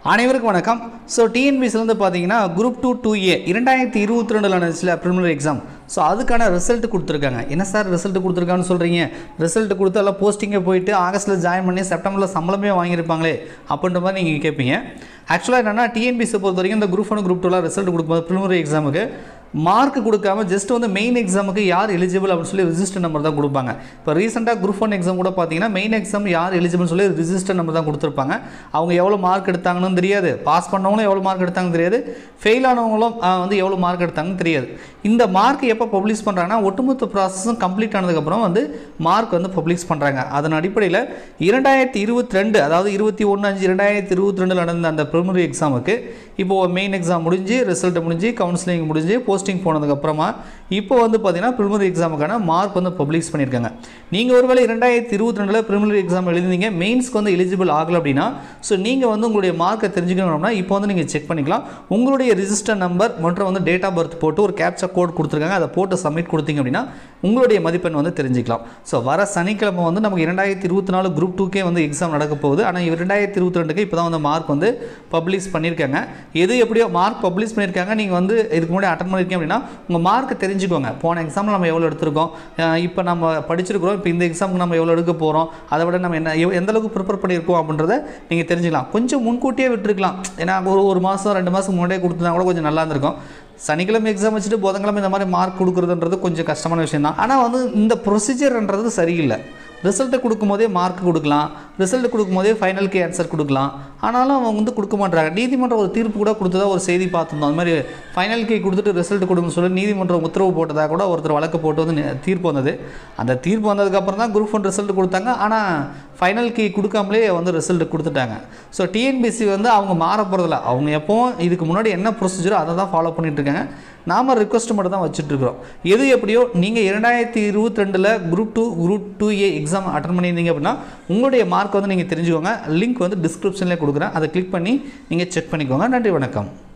அனைவருக்கும் வணக்கம் ஸோ டிஎன்பிசிலேருந்து பார்த்தீங்கன்னா குரூப் டூ டூ ஏ இரண்டாயிரத்தி இருபத்தி ரெண்டில் நடந்துச்சுல ப்ரிலிமினரி எக்ஸாம் ஸோ அதுக்கான ரிசல்ட் கொடுத்துருக்காங்க என்ன சார் ரிசல்ட் கொடுத்துருக்கான்னு சொல்கிறீங்க ரிசல்ட் கொடுத்து எல்லாம் போஸ்டிங்கே போயிட்டு ஆகஸ்ட்டில் ஜாயின் பண்ணி செப்டம்பரில் சம்பளமே வாங்கியிருப்பாங்களே அப்படின்ற மாதிரி நீங்கள் கேட்பீங்க ஆக்சுவலாக என்னென்னா டிஎன்பிசி பொறுத்த வரைக்கும் இந்த குரூப் ஒன் குரூப் டூலாம் ரிசல்ட் கொடுக்கும்போது ப்ரிலிமினரி எக்ஸாமுக்கு மார்க் கொடுக்காம ஜஸ்ட் வந்து மெயின் எக்ஸாமுக்கு யார் எலிஜிபிள் அப்படின்னு சொல்லி ரிஜிஸ்டர் நம்பர் தான் கொடுப்பாங்க இப்போ ரீசெண்டாக குரூப் ஒன் எக்ஸாம் கூட பார்த்தீங்கன்னா மெயின் எக்ஸாம் யார் எலிஜிபிள்னு சொல்லி ரிஜிஸ்டர் நம்பர் தான் கொடுத்துருப்பாங்க அவங்க எவ்வளோ மார்க் எடுத்தாங்கன்னு தெரியாது பாஸ் பண்ணவங்களும் எவ்வளோ மார்க் எடுத்தாங்கன்னு தெரியாது ஃபெயில் ஆனவங்களும் ஆ, வந்து எவ்வளோ மார்க் எடுத்தாங்கன்னு தெரியாது இந்த மார்க் எப்போ பப்ளிஷ் பண்ணுறாங்கன்னா ஒட்டுமொத்த ப்ராசஸும் கம்ப்ளீட் ஆனதுக்கப்புறம் வந்து மார்க் வந்து பப்ளிஷ் பண்ணுறாங்க அதன் அடிப்படையில் இரண்டாயிரத்தி இருபத்தி ரெண்டு அதாவது இருபத்தி ஒன்று அஞ்சு இரண்டாயிரத்தி இருபத்தி ரெண்டில் நடந்த அந்த ப்ரிலிமினரி எக்ஸாமுக்கு இப்போது மெயின் எக்ஸாம் முடிஞ்சு ரிசல்ட் முடிஞ்சு கவுன்சிலிங் முடிஞ்சு போஸ்டிங் போனதுக்கப்புறமா இப்போ வந்து பார்த்தீங்கன்னா ப்ரிலிமினரி எக்ஸாமுக்கான மார்க் வந்து பப்ளிஷ் பண்ணியிருக்காங்க நீங்கள் ஒருவேளை இரண்டாயிரத்தி இருபத்தி ரெண்டில் ப்ரிலிமினரி எக்ஸாம் எழுதினீங்க மெயின்ஸ்க்கு வந்து எலிஜிபிள் ஆகலை அப்படின்னா ஸோ நீங்கள் வந்து உங்களுடைய மார்க்கை தெரிஞ்சுக்கணும்னா இப்போ வந்து நீங்கள் செக் பண்ணிக்கலாம் உங்களுடைய ரிஜிஸ்டர் நம்பர் மற்றும் வந்து டேட் ஆஃப் பர்த் போட்டு ஒரு கேப்சா கோட் கொடுத்துருக்காங்க அதை போட்டு சப்மிட் கொடுத்தீங்க அப்படின்னா உங்களுடைய மதிப்பெண் வந்து தெரிஞ்சுக்கலாம் ஸோ வர சனிக்கிழமை வந்து நமக்கு இரண்டாயிரத்தி இருபத்தி நாலு குரூப் டூக்கே வந்து எக்ஸாம் நடக்க போகுது ஆனால் இரண்டாயிரத்தி இருபத்தி ரெண்டுக்கு இப்போ தான் வந்து மார்க் வந்து பப்ளிஷ் பண்ணியிருக்காங்க எது எப்படியோ மார்க் பப்ளிஷ் பண்ணியிருக்காங்க நீங்கள் வந்து இதுக்கு முன்னாடி அட்டன் பண்ணியிருக்கீங்க அப்படின்னா உங்கள் மார்க் தெரிஞ்சுக்கோங்க போன எக்ஸாமில் நம்ம எவ்வளோ எடுத்திருக்கோம் அஹ் இப்போ நம்ம படிச்சிருக்கிறோம் இப்போ இந்த எக்ஸாமுக்கு நம்ம எவ்வளோ எடுக்க போகிறோம் அதை விட நம்ம என்ன எவ்- எந்த அளவுக்கு ப்ரிப்பேர் பண்ணியிருக்கோம் அப்படின்றத நீங்கள் தெரிஞ்சுக்கலாம் கொஞ்சம் முன்கூட்டியே விட்டுருக்கலாம் ஏன்னா ஒரு ஒரு மாதம் ரெண்டு மாதம் முன்னாடியே கொடுத்துருந்தா கூட கொஞ்சம் நல்லா இருந்திருக்கும் சனிக்கிழமை எக்ஸாம் வச்சுட்டு புதன்கிழமை இந்த மாதிரி மார்க் கொடுக்குறதுன்றது கொஞ்சம் கஷ்டமான விஷயம் தான் ஆனால் வந்து இந்த ப்ரொசீஜர்ன்றது சரியில்லை ரிசல்ட்டை கொடுக்கும்போதே மார்க் கொடுக்கலாம் ரிசல்ட் கொடுக்கும்போதே ஃபைனலுக்கு ஆன்சர் கொடுக்கலாம் ஆனாலும் அவங்க வந்து கொடுக்க மாட்டாங்க நீதிமன்றம் ஒரு தீர்ப்பு கூட கொடுத்ததா ஒரு செய்தி பார்த்துருந்தோம் அந்த மாதிரி ஃபைனல் கீ கொடுத்துட்டு ரிசல்ட் கொடுங்கன்னு சொல்லி நீதிமன்றம் உத்தரவு போட்டதாக கூட ஒருத்தர் வழக்கு போட்டு வந்து நி- தீர்ப்பு வந்தது அந்த தீர்ப்பு வந்ததுக்கப்புறம் தான் குரூப் ஒன் ரிசல்ட் கொடுத்தாங்க ஆனால் ஃபைனல் கீ கொடுக்காமலே வந்து ரிசல்ட் கொடுத்துட்டாங்க ஸோ டிஎன்பிசி வந்து அவங்க மாற போகிறதில்ல அவங்க எப்போவும் இதுக்கு முன்னாடி என்ன ப்ரொசீஜரோ அதை தான் ஃபாலோ பண்ணிட்டு இருக்காங்க நாம ரிக்வஸ்ட் மட்டும் தான் வச்சுட்டு இருக்கிறோம் எது எப்படியோ நீங்கள் இரண்டாயிரத்தி இருபத்தி ரெண்டில் group two group two A exam attend பண்ணியிருந்தீங்க அப்படின்னா உங்களுடைய மார்க் வந்து நீங்கள் தெரிஞ்சுக்கோங்க லிங்க் வந்து டிஸ்கிரிப்ஷன்லேயே கொடுக்குறேன் அதை கிளிக் பண்ணி நீங்கள் செக் பண்ணிக்கோங்க நன்றி வணக்கம்